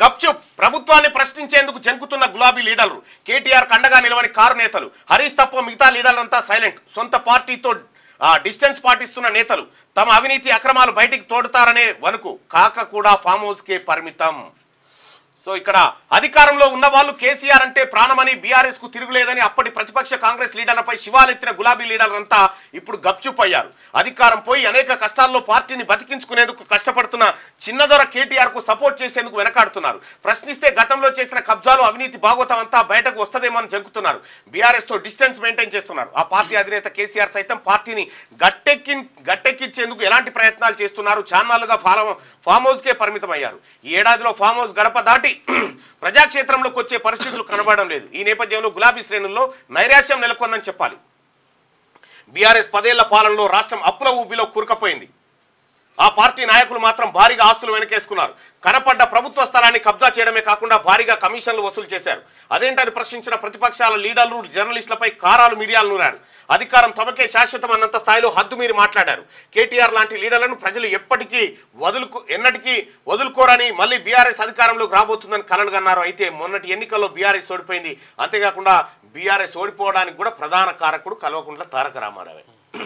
గప్చుప్ ప్రభుత్వాన్ని ప్రశ్నించేందుకు జంకుతున్న గులాబీ లీడర్లు కేటీఆర్ కండగా నిలవని కారు నేతలు హరీష్ తప్ప మిగతా లీడర్లంతా సైలెంట్ సొంత పార్టీతో ఆ, డిస్టెన్స్ పాటిస్తున్న నేతలు తమ అవినీతి అక్రమాలు బయటికి తోడుతారనే వణుకు కాక కూడా ఫామ్ హౌస్కే పరిమితం సో ఇక్కడ అధికారంలో ఉన్న వాళ్ళు కేసీఆర్ అంటే ప్రాణమని బీఆర్ఎస్ కు తిరుగులేదని అప్పటి ప్రతిపక్ష కాంగ్రెస్ లీడర్లపై శివాలెత్తిన గులాబీ లీడర్లంతా ఇప్పుడు గప్చుప్ అయ్యారు అధికారం పోయి అనేక కష్టాల్లో పార్టీని బతికించుకునేందుకు కష్టపడుతున్న చిన్నదొర కేటీఆర్ కు సపోర్ట్ చేసేందుకు వెనకాడుతున్నారు ప్రశ్నిస్తే గతంలో చేసిన కబ్జాలు అవినీతి భాగోతం అంతా బయటకు వస్తదేమో అని జంకుతున్నారు బీఆర్ఎస్ తో డిస్టెన్స్ మెయింటైన్ చేస్తున్నారు ఆ పార్టీ అధినేత కేసీఆర్ సైతం పార్టీని గట్టెక్కి గట్టెక్కించేందుకు ఎలాంటి ప్రయత్నాలు చేస్తున్నారు చాన్నాళ్ళుగా ఫాలో ఫామ్ హౌస్కే పరిమితం అయ్యారు ఈ ఏడాదిలో ఫామ్ హౌస్ గడప దాటి ప్రజాక్షేత్రంలోకి వచ్చే పరిస్థితులు కనబడడం లేదు ఈ నేపథ్యంలో గులాబీ శ్రేణుల్లో నైరాశ్యం నెలకొందని చెప్పాలి బీఆర్ఎస్ పదేళ్ల పాలనలో రాష్ట్రం అప్పుల ఊబిలో కూరుకపోయింది ఆ పార్టీ నాయకులు మాత్రం భారీగా ఆస్తులు వెనకేసుకున్నారు కనపడ్డ ప్రభుత్వ స్థలాన్ని కబ్జా చేయడమే కాకుండా భారీగా కమిషన్లు వసూలు చేశారు అదేంటని ప్రశ్నించిన ప్రతిపక్షాల లీడర్లు జర్నలిస్టులపై కారాలు మిరియాలు నూరారు అధికారం తమకే శాశ్వతం అన్నంత స్థాయిలో హద్దు మీరి మాట్లాడారు కేటీఆర్ లాంటి లీడర్లను ప్రజలు ఎప్పటికీ వదులుకు ఎన్నటికీ వదులుకోరని మళ్ళీ బీఆర్ఎస్ అధికారంలోకి రాబోతుందని కలలు కన్నారు అయితే మొన్నటి ఎన్నికల్లో బీఆర్ఎస్ ఓడిపోయింది అంతేకాకుండా బీఆర్ఎస్ ఓడిపోవడానికి కూడా ప్రధాన కారకుడు కల్వకుంట్ల తారక రామారావే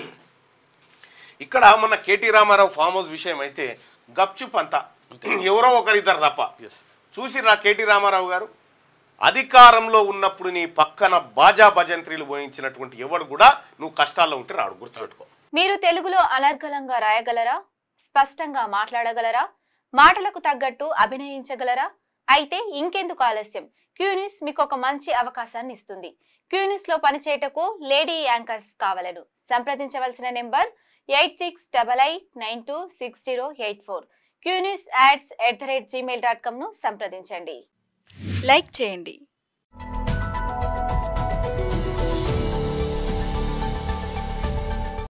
ఇక్కడ మొన్న కేటీ రామారావు ఫామ్ హౌస్ విషయం అయితే గప్చుప్ అంతా ఎవరో ఒకరిద్దరు తప్ప చూసిరా కేటీ రామారావు గారు అధికారంలో ఉన్నప్పుడు నీ పక్కన బాజా భజంత్రీలు పోయించినటువంటి ఎవడు కూడా నువ్వు కష్టాల్లో ఉంటే రాడు గుర్తుపెట్టుకో మీరు తెలుగులో అనర్గళంగా రాయగలరా స్పష్టంగా మాట్లాడగలరా మాటలకు తగ్గట్టు అభినయించగలరా అయితే ఇంకెందుకు ఆలస్యం క్యూనిస్ మీకు ఒక మంచి అవకాశాన్ని ఇస్తుంది క్యూనిస్ లో పనిచేయటకు లేడీ యాంకర్స్ కావలను సంప్రదించవలసిన number eight six double eight nine two six zero eight four క్యూనిస్ ads at the rate Gmail dot com ను సంప్రదించండి లైక్ చేయండి